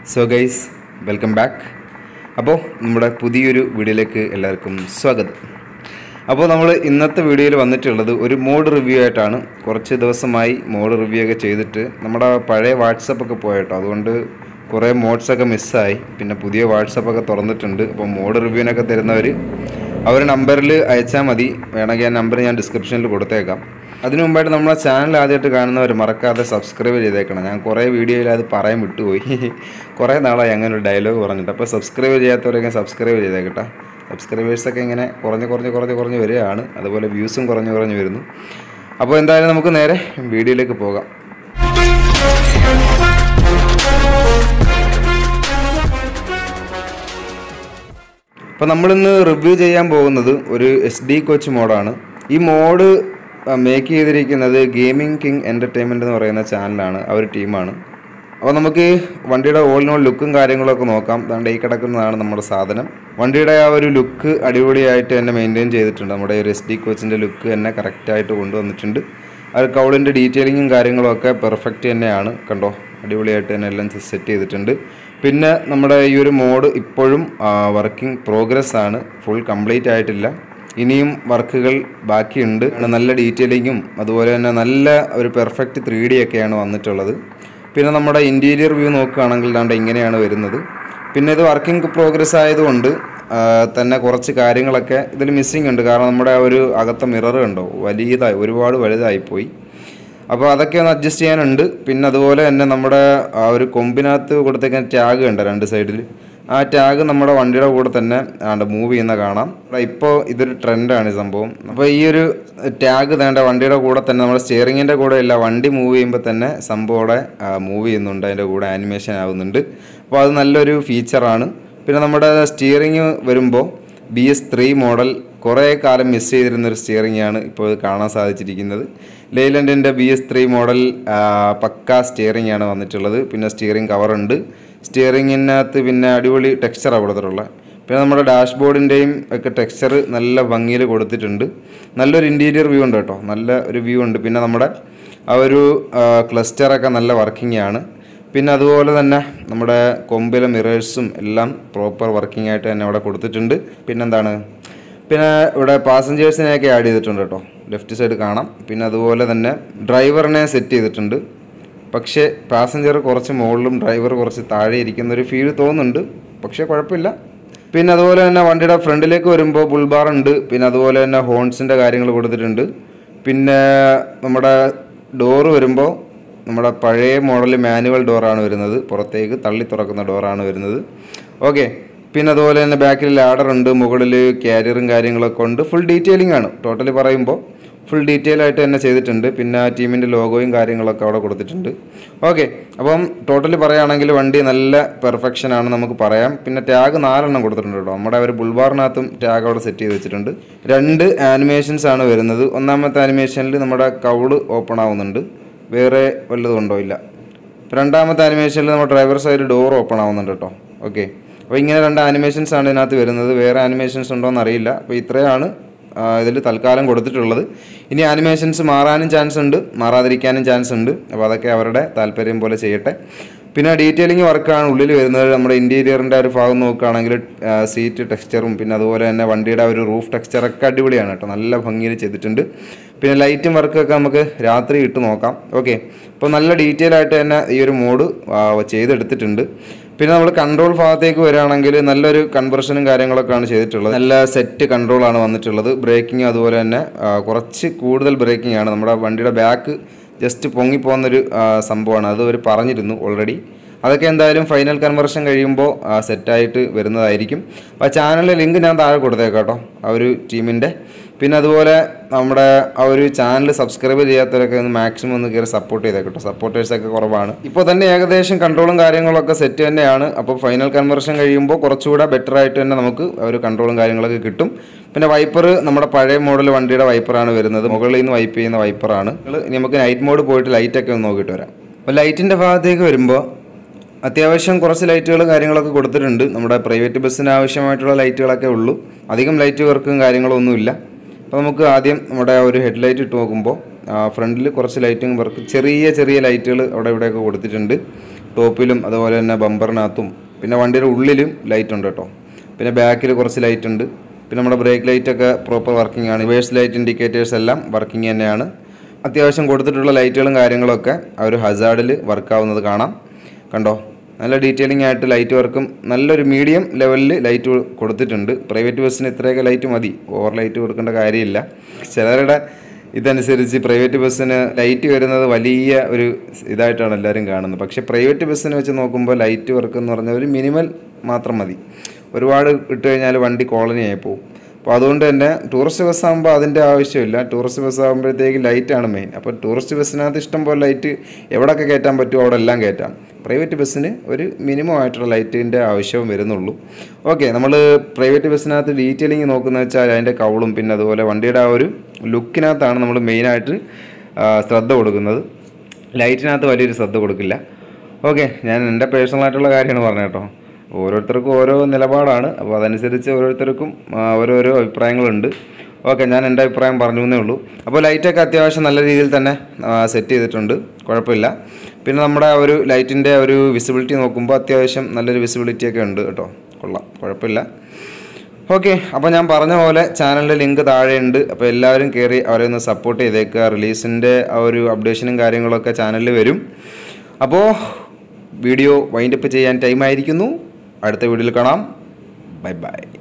so guys welcome back അപ്പോൾ നമ്മുടെ പുതിയൊരു വീഡിയോയിലേക്ക് എല്ലാവർക്കും സ്വാഗതം അപ്പോൾ നമ്മൾ ഇന്നത്തെ വീഡിയോയിൽ വന്നിട്ടുള്ളത് ഒരു മോഡ് റിവ്യൂ ആയിട്ടാണ് കുറച്ച് ദിവസമായി മോഡ് റിവ്യൂ ഒക്കെ ചെയ്തിട്ട് നമ്മുടെ പഴയ വാട്സപ്പൊക്കെ പോയിട്ടോ അതുകൊണ്ട് കുറേ മോഡ്സൊക്കെ മിസ്സായി പിന്നെ പുതിയ വാട്സപ്പൊക്കെ തുറന്നിട്ടുണ്ട് അപ്പോൾ മോഡ് റിവ്യൂവിനൊക്കെ തരുന്നവർ അവർ നമ്പറിൽ അയച്ചാൽ മതി വേണമെങ്കിൽ ആ നമ്പർ ഞാൻ ഡിസ്ക്രിപ്ഷനിൽ കൊടുത്തേക്കാം അതിനു മുമ്പായിട്ട് നമ്മളെ ചാനൽ ആദ്യമായിട്ട് കാണുന്നവർ മറക്കാതെ സബ്സ്ക്രൈബ് ചെയ്തേക്കണം ഞാൻ കുറേ വീഡിയോയിൽ അത് പറയാൻ വിട്ടുപോയി കുറേ നാളായി അങ്ങനെ ഒരു ഡയലോഗ് പറഞ്ഞിട്ട് അപ്പോൾ സബ്സ്ക്രൈബ് ചെയ്യാത്തവരൊക്കെ സബ്സ്ക്രൈബ് ചെയ്തേക്കട്ടെ സബ്സ്ക്രൈബേഴ്സൊക്കെ ഇങ്ങനെ കുറഞ്ഞ് കുറഞ്ഞ് കുറഞ്ഞ് കുറഞ്ഞ് വരികയാണ് അതുപോലെ വ്യൂസും കുറഞ്ഞ് കുറഞ്ഞ് വരുന്നു അപ്പോൾ എന്തായാലും നമുക്ക് നേരെ വീഡിയോയിലേക്ക് പോകാം അപ്പോൾ നമ്മളിന്ന് റിവ്യൂ ചെയ്യാൻ പോകുന്നത് ഒരു എസ് ഡി കോച്ച് മോഡാണ് ഈ മോഡ് മേക്ക് ചെയ്തിരിക്കുന്നത് ഗെയിമിംഗ് കിങ് എൻ്റർടൈൻമെൻറ്റ് എന്ന് പറയുന്ന ചാനലാണ് ആ ഒരു ടീമാണ് അപ്പോൾ നമുക്ക് വണ്ടിയുടെ ഓൾ ഓൾ ലുക്കും കാര്യങ്ങളൊക്കെ നോക്കാം അതുകൊണ്ട് ഈ കിടക്കുന്നതാണ് നമ്മുടെ സാധനം വണ്ടിയുടെ ആ ഒരു ലുക്ക് അടിപൊളിയായിട്ട് തന്നെ മെയിൻറ്റെയിൻ ചെയ്തിട്ടുണ്ട് നമ്മുടെ ഒരു എസ് ഡി കോച്ചിൻ്റെ ലുക്ക് തന്നെ കറക്റ്റായിട്ട് കൊണ്ടുവന്നിട്ടുണ്ട് ആ ഒരു കൗളിൻ്റെ ഡീറ്റെയിലിങ്ങും കാര്യങ്ങളും ഒക്കെ പെർഫെക്റ്റ് തന്നെയാണ് കണ്ടോ അടിപൊളിയായിട്ട് തന്നെ എല്ലാം സെറ്റ് ചെയ്തിട്ടുണ്ട് പിന്നെ നമ്മുടെ ഈ ഒരു മോഡ് ഇപ്പോഴും വർക്കിംഗ് പ്രോഗ്രസ് ആണ് ഫുൾ കംപ്ലീറ്റ് ആയിട്ടില്ല ഇനിയും വർക്കുകൾ ബാക്കിയുണ്ട് നല്ല ഡീറ്റെയിലിങ്ങും അതുപോലെ തന്നെ നല്ല ഒരു പെർഫെക്റ്റ് ത്രീ ഡി ഒക്കെയാണ് വന്നിട്ടുള്ളത് പിന്നെ നമ്മുടെ ഇൻറ്റീരിയർ വ്യൂ നോക്കുകയാണെങ്കിൽ ദാണ്ട് ഇങ്ങനെയാണ് വരുന്നത് പിന്നെ ഇത് വർക്കിംഗ് പ്രോഗ്രസ് ആയതുകൊണ്ട് ആ, തന്നെ കുറച്ച് കാര്യങ്ങളൊക്കെ ഇതിൽ മിസ്സിംഗ് ഉണ്ട് കാരണം നമ്മുടെ ആ ഒരു അകത്തെ മിറർ കണ്ടോ വലിയതായി ഒരുപാട് വലുതായിപ്പോയി അപ്പോൾ അതൊക്കെ ഒന്ന് അഡ്ജസ്റ്റ് ചെയ്യാനുണ്ട് പിന്നെ അതുപോലെ തന്നെ നമ്മുടെ ആ ഒരു കൊമ്പിനകത്ത് കൊടുത്തേക്കുന്ന ടാഗ് ഉണ്ട് രണ്ട് സൈഡിൽ ആ ടാഗ് നമ്മുടെ വണ്ടിയുടെ കൂടെ തന്നെ ആണ്ട് മൂവ് ചെയ്യുന്ന കാണാം ഇപ്പോൾ ഇതൊരു ട്രെൻഡാണ് ഈ സംഭവം അപ്പോൾ ഈ ഒരു ടാഗ് വേണ്ട വണ്ടിയുടെ കൂടെ തന്നെ നമ്മുടെ സ്റ്റിയറിങ്ങിൻ്റെ കൂടെ ഇല്ല വണ്ടി മൂവ് ചെയ്യുമ്പോൾ തന്നെ സംഭവം അവിടെ മൂവ് ചെയ്യുന്നുണ്ട് അതിൻ്റെ കൂടെ ആനിമേഷൻ ആവുന്നുണ്ട് അപ്പോൾ അത് നല്ലൊരു ഫീച്ചറാണ് പിന്നെ നമ്മുടെ സ്റ്റിയറിങ് വരുമ്പോൾ ബി എസ് ത്രീ മോഡൽ കുറേ കാലം മിസ് ചെയ്തിരുന്ന ഒരു സ്റ്റിയറിംഗ് ആണ് ഇപ്പോൾ ഇത് കാണാൻ സാധിച്ചിരിക്കുന്നത് ലെയ്ലൻഡിൻ്റെ ബി എസ് ത്രീ മോഡൽ പക്ക സ്റ്റിയറിംഗ് ആണ് വന്നിട്ടുള്ളത് പിന്നെ സ്റ്റിയറിംഗ് കവറുണ്ട് സ്റ്റിയറിങ്ങിനകത്ത് പിന്നെ അടിപൊളി ടെക്സ്ചറാണ് കൊടുത്തിട്ടുള്ളത് പിന്നെ നമ്മുടെ ഡാഷ്ബോർഡിൻ്റെയും ഒക്കെ ടെക്സ്ചർ നല്ല ഭംഗിയിൽ കൊടുത്തിട്ടുണ്ട് നല്ലൊരു ഇൻറ്റീരിയർ വ്യൂ ഉണ്ട് കേട്ടോ നല്ല ഒരു വ്യൂ ഉണ്ട് പിന്നെ നമ്മുടെ ആ ഒരു ക്ലസ്റ്ററൊക്കെ നല്ല വർക്കിംഗ് ആണ് പിന്നെ അതുപോലെ തന്നെ നമ്മുടെ കൊമ്പിലെ മിറേഴ്സും എല്ലാം പ്രോപ്പർ വർക്കിംഗ് ആയിട്ട് തന്നെ അവിടെ കൊടുത്തിട്ടുണ്ട് പിന്നെന്താണ് പിന്നെ ഇവിടെ പാസഞ്ചേഴ്സിനെയൊക്കെ ആഡ് ചെയ്തിട്ടുണ്ട് കേട്ടോ ലെഫ്റ്റ് സൈഡ് കാണാം പിന്നെ അതുപോലെ തന്നെ ഡ്രൈവറിനെ സെറ്റ് ചെയ്തിട്ടുണ്ട് പക്ഷേ പാസഞ്ചർ കുറച്ച് മുകളിലും ഡ്രൈവർ കുറച്ച് താഴെ ഇരിക്കുന്ന ഒരു ഫീൽ തോന്നുന്നുണ്ട് പക്ഷേ കുഴപ്പമില്ല പിന്നെ അതുപോലെ തന്നെ വണ്ടിയുടെ ഫ്രണ്ടിലേക്ക് വരുമ്പോൾ ബുൾബാർ ഉണ്ട് പിന്നെ അതുപോലെ തന്നെ ഹോൺസിൻ്റെ കാര്യങ്ങൾ കൊടുത്തിട്ടുണ്ട് പിന്നെ നമ്മുടെ ഡോറ് വരുമ്പോൾ നമ്മുടെ പഴയ മോഡൽ മാനുവൽ ഡോറാണ് വരുന്നത് പുറത്തേക്ക് തള്ളി തുറക്കുന്ന ഡോറാണ് വരുന്നത് ഓക്കെ പിന്നെ അതുപോലെ തന്നെ ബാക്കിൽ ലാഡർ ഉണ്ട് മുകളിൽ ക്യാരിയറും കാര്യങ്ങളൊക്കെ ഉണ്ട് ഫുൾ ഡീറ്റെയിലിംഗ് ആണ് ടോട്ടലി പറയുമ്പോൾ ഫുൾ ഡീറ്റെയിൽ ആയിട്ട് തന്നെ ചെയ്തിട്ടുണ്ട് പിന്നെ ആ ടീമിൻ്റെ ലോഗോയും കാര്യങ്ങളൊക്കെ അവിടെ കൊടുത്തിട്ടുണ്ട് ഓക്കെ അപ്പം ടോട്ടലി പറയുകയാണെങ്കിൽ വണ്ടി നല്ല പെർഫെക്ഷൻ ആണ് നമുക്ക് പറയാം പിന്നെ ടാഗ് നാലെണ്ണം കൊടുത്തിട്ടുണ്ട് കേട്ടോ നമ്മുടെ ഒരു ബുൾബാറിനകത്തും ടാഗ് അവിടെ സെറ്റ് ചെയ്ത് വെച്ചിട്ടുണ്ട് രണ്ട് ആനിമേഷൻസ് ആണ് വരുന്നത് ഒന്നാമത്തെ ആനിമേഷനിൽ നമ്മുടെ കൗള് ഓപ്പൺ ആവുന്നുണ്ട് വേറെ വല്ലതും ഉണ്ടോ ഇല്ല രണ്ടാമത്തെ ആനിമേഷനിൽ നമ്മുടെ ഡ്രൈവർ സൈഡ് ഡോർ ഓപ്പൺ ആവുന്നുണ്ട് കേട്ടോ ഓക്കെ അപ്പോൾ ഇങ്ങനെ രണ്ട് ആനിമേഷൻസ് ആണ് ഇതിനകത്ത് വരുന്നത് വേറെ ആനിമേഷൻസ് ഉണ്ടോ എന്നറിയില്ല അപ്പോൾ ഇത്രയാണ് ഇതിൽ തൽക്കാലം കൊടുത്തിട്ടുള്ളത് ഇനി ആനിമേഷൻസ് മാറാനും ചാൻസ് ഉണ്ട് മാറാതിരിക്കാനും ചാൻസ് ഉണ്ട് അപ്പോൾ അതൊക്കെ അവരുടെ താല്പര്യം പോലെ ചെയ്യട്ടെ പിന്നെ ഡീറ്റെയിലിംഗ് വർക്കാണ് ഉള്ളിൽ വരുന്നത് നമ്മുടെ ഇൻറ്റീരിയറിൻ്റെ ഒരു ഭാഗം നോക്കുകയാണെങ്കിൽ സീറ്റ് ടെക്സ്ചറും പിന്നെ അതുപോലെ തന്നെ വണ്ടിയുടെ ആ ഒരു റൂഫ് ടെക്സ്ചറൊക്കെ അടിപൊളിയാണ് കേട്ടോ നല്ല ഭംഗിയിൽ ചെയ്തിട്ടുണ്ട് പിന്നെ ലൈറ്റും വർക്കൊക്കെ നമുക്ക് രാത്രി ഇട്ട് നോക്കാം ഓക്കെ അപ്പോൾ നല്ല ഡീറ്റെയിൽ ആയിട്ട് തന്നെ ഈ ഒരു മോഡ് ചെയ്തെടുത്തിട്ടുണ്ട് പിന്നെ നമ്മൾ കൺട്രോൾ ഭാഗത്തേക്ക് വരികയാണെങ്കിൽ നല്ലൊരു കൺവെർഷനും കാര്യങ്ങളൊക്കെയാണ് ചെയ്തിട്ടുള്ളത് നല്ല സെറ്റ് കൺട്രോളാണ് വന്നിട്ടുള്ളത് ബ്രേക്കിംഗ് അതുപോലെ തന്നെ ആ, കുറച്ച് കൂടുതൽ ബ്രേക്കിംഗ് ആണ് നമ്മുടെ വണ്ടിയുടെ ബാക്ക് ജസ്റ്റ് പൊങ്ങിപ്പോകുന്നൊരു ആ, സംഭവമാണ് അത് അവർ പറഞ്ഞിരുന്നു ഓൾറെഡി അതൊക്കെ എന്തായാലും ഫൈനൽ കൺവെർഷൻ കഴിയുമ്പോൾ സെറ്റായിട്ട് വരുന്നതായിരിക്കും അപ്പോൾ ആ ചാനലിലെ ലിങ്ക് ഞാൻ താഴെ കൊടുത്തേക്കാം കേട്ടോ ആ ഒരു ടീമിൻ്റെ പിന്നെ അതുപോലെ നമ്മുടെ ആ ഒരു ചാനൽ സബ്സ്ക്രൈബ് ചെയ്യാത്തവരൊക്കെ ഒന്ന് മാക്സിമം ഒന്ന് കയറി സപ്പോർട്ട് ചെയ്തേക്കാം കേട്ടോ സപ്പോർട്ടേഴ്സൊക്കെ കുറവാണ് ഇപ്പോൾ തന്നെ ഏകദേശം കൺട്രോളും കാര്യങ്ങളൊക്കെ സെറ്റ് തന്നെയാണ് അപ്പോൾ ഫൈനൽ കൺവെർഷൻ കഴിയുമ്പോൾ കുറച്ചുകൂടെ ബെറ്റർ ആയിട്ട് തന്നെ നമുക്ക് ആ ഒരു കൺട്രോളും കാര്യങ്ങളൊക്കെ കിട്ടും പിന്നെ വൈപ്പർ നമ്മുടെ പഴയ മോഡൽ വണ്ടിയുടെ വൈപ്പറാണ് വരുന്നത് മുകളിൽ നിന്ന് വൈപ്പ് ചെയ്യുന്ന വൈപ്പറാണ് ഇനി നമുക്ക് നൈറ്റ് മോഡ് പോയിട്ട് ലൈറ്റൊക്കെ ഒന്ന് നോക്കിയിട്ട് വരാം അപ്പോൾ ലൈറ്റിൻ്റെ ഭാഗത്തേക്ക് വരുമ്പോൾ അത്യാവശ്യം കുറച്ച് ലൈറ്റുകൾ കാര്യങ്ങളൊക്കെ കൊടുത്തിട്ടുണ്ട് നമ്മുടെ പ്രൈവറ്റ് ബസ്സിന് ആവശ്യമായിട്ടുള്ള ലൈറ്റുകളൊക്കെ ഉള്ളൂ അധികം ലൈറ്റ് വർക്കും കാര്യങ്ങളൊന്നുമില്ല അപ്പോൾ നമുക്ക് ആദ്യം നമ്മുടെ ആ ഒരു ഹെഡ് ലൈറ്റ് ഇട്ട് നോക്കുമ്പോൾ ഫ്രണ്ടിൽ കുറച്ച് ലൈറ്റിംഗ് വർക്ക് ചെറിയ ചെറിയ ലൈറ്റുകൾ അവിടെ ഇവിടെയൊക്കെ കൊടുത്തിട്ടുണ്ട് ടോപ്പിലും അതുപോലെ തന്നെ ബമ്പറിനകത്തും പിന്നെ വണ്ടിയുടെ ഉള്ളിലും ലൈറ്റ് ഉണ്ട് കേട്ടോ പിന്നെ ബാക്കിൽ കുറച്ച് ലൈറ്റ് ഉണ്ട് പിന്നെ നമ്മുടെ ബ്രേക്ക് ലൈറ്റ് ഒക്കെ പ്രോപ്പർ വർക്കിംഗ് ആണ് റിവേഴ്സ് ലൈറ്റ് ഇൻഡിക്കേറ്റേഴ്സ് എല്ലാം വർക്കിംഗ് തന്നെയാണ് അത്യാവശ്യം കൊടുത്തിട്ടുള്ള ലൈറ്റുകളും കാര്യങ്ങളൊക്കെ ആ ഒരു ഹസാർഡിൽ വർക്കാവുന്നത് കാണാം കണ്ടോ നല്ല ഡീറ്റെയിലിംഗ് ആയിട്ട് ലൈറ്റ് വർക്കും നല്ലൊരു മീഡിയം ലെവലിൽ ലൈറ്റ് കൊടുത്തിട്ടുണ്ട് പ്രൈവറ്റ് ബസ്സിന് ഇത്രയൊക്കെ ലൈറ്റ് മതി ഓവർ ലൈറ്റ് കൊടുക്കേണ്ട കാര്യമില്ല ചിലരുടെ ഇതനുസരിച്ച് പ്രൈവറ്റ് ബസ്സിന് ലൈറ്റ് വരുന്നത് വലിയ ഒരു ഇതായിട്ടാണ് എല്ലാവരും കാണുന്നത് പക്ഷേ പ്രൈവറ്റ് ബസ്സിനെ വെച്ച് നോക്കുമ്പോൾ ലൈറ്റ് വർക്ക് എന്ന് പറഞ്ഞാൽ ഒരു മിനിമൽ മാത്രം മതി ഒരുപാട് ഇട്ട് കഴിഞ്ഞാൽ വണ്ടി കോളനി ആയി പോകും അപ്പോൾ അതുകൊണ്ട് തന്നെ ടൂറിസ്റ്റ് ബസ് ആകുമ്പോൾ അതിൻ്റെ ആവശ്യമില്ല ടൂറിസ്റ്റ് ബസ് ആകുമ്പോഴത്തേക്ക് ലൈറ്റാണ് മെയിൻ അപ്പോൾ ടൂറിസ്റ്റ് ബസ്സിനകത്ത് ഇഷ്ടം പോലെ ലൈറ്റ് എവിടെയൊക്കെ കയറ്റാൻ പറ്റുമോ അവിടെ എല്ലാം കയറ്റാം പ്രൈവറ്റ് ബസ്സിന് ഒരു മിനിമം ആയിട്ടുള്ള ലൈറ്റിൻ്റെ ആവശ്യവും വരുന്നുള്ളൂ ഓക്കെ നമ്മൾ പ്രൈവറ്റ് ബസ്സിനകത്ത് ഡീറ്റെയിലിംഗ് നോക്കുന്നത് വെച്ചാൽ അതിൻ്റെ കവളും പിന്നെ അതുപോലെ വണ്ടിയുടെ ആ ഒരു ലുക്കിനകത്താണ് നമ്മൾ മെയിനായിട്ട് ശ്രദ്ധ കൊടുക്കുന്നത് ലൈറ്റിനകത്ത് വലിയൊരു ശ്രദ്ധ കൊടുക്കില്ല ഓക്കെ ഞാൻ എൻ്റെ പേഴ്സണലായിട്ടുള്ള കാര്യമാണ് പറഞ്ഞത് കേട്ടോ ഓരോരുത്തർക്കും ഓരോ നിലപാടാണ് അപ്പോൾ അതനുസരിച്ച് ഓരോരുത്തർക്കും ആ, ഓരോരോ അഭിപ്രായങ്ങളുണ്ട് ഓക്കെ ഞാൻ എൻ്റെ അഭിപ്രായം പറഞ്ഞു എന്നേ ഉള്ളൂ അപ്പോൾ ലൈറ്റൊക്കെ അത്യാവശ്യം നല്ല രീതിയിൽ തന്നെ സെറ്റ് ചെയ്തിട്ടുണ്ട് കുഴപ്പമില്ല പിന്നെ നമ്മുടെ ആ ഒരു ലൈറ്റിൻ്റെ ഒരു വിസിബിലിറ്റി നോക്കുമ്പോൾ അത്യാവശ്യം നല്ലൊരു വിസിബിലിറ്റി ഒക്കെ ഉണ്ട് കേട്ടോ കൊള്ളാം കുഴപ്പമില്ല ഓക്കെ അപ്പോൾ ഞാൻ പറഞ്ഞ പോലെ ചാനലിൻ്റെ ലിങ്ക് താഴെയുണ്ട് അപ്പോൾ എല്ലാവരും കയറി അവരെ ഒന്ന് സപ്പോർട്ട് ചെയ്തേക്കുക റിലീസിൻ്റെ ആ ഒരു അപ്ഡേഷനും കാര്യങ്ങളൊക്കെ ചാനലിൽ വരും അപ്പോൾ വീഡിയോ വൈൻഡപ്പ് ചെയ്യാൻ ടൈം ആയിരിക്കുന്നു അടുത്ത വീഡിയോയിൽ കാണാം ബൈ ബൈ